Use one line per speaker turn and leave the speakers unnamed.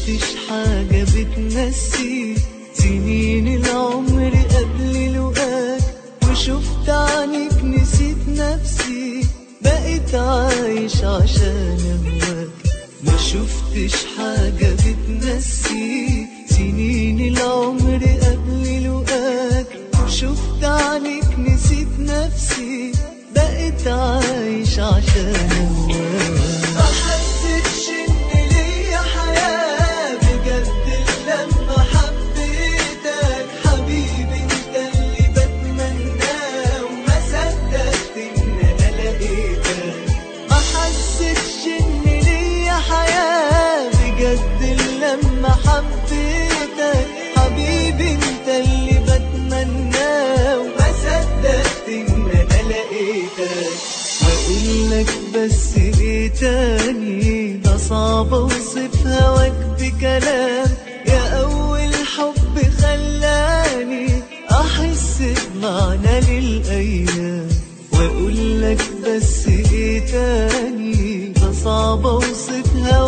شفتش حاجة بتنسي سنين العمر قبل لقاك وشفت عنك نسيت نفسي بقيت عايش عشان أهواك ما شفتش حاجة بتنسي سنين العمر قبل لقاك وشفت عنك نسيت نفسي بقيت عايش عشان أهواك ما حسيتش إن ليا حياة بجد لما حبيتك حبيبي انت اللي بتمناه وما صدقت ان انا لقيتك ما حسيتش ان ليا حياة بجد لما حبيتك حبيبي انت اللي بتمناه وما صدقت ان انا لقيتك واقول لك بس ايه تاني ده صعب اوصف هواك بكلام يا اول حب خلاني احس بمعنى للايام واقول لك بس ايه تاني ده صعب اوصف هواك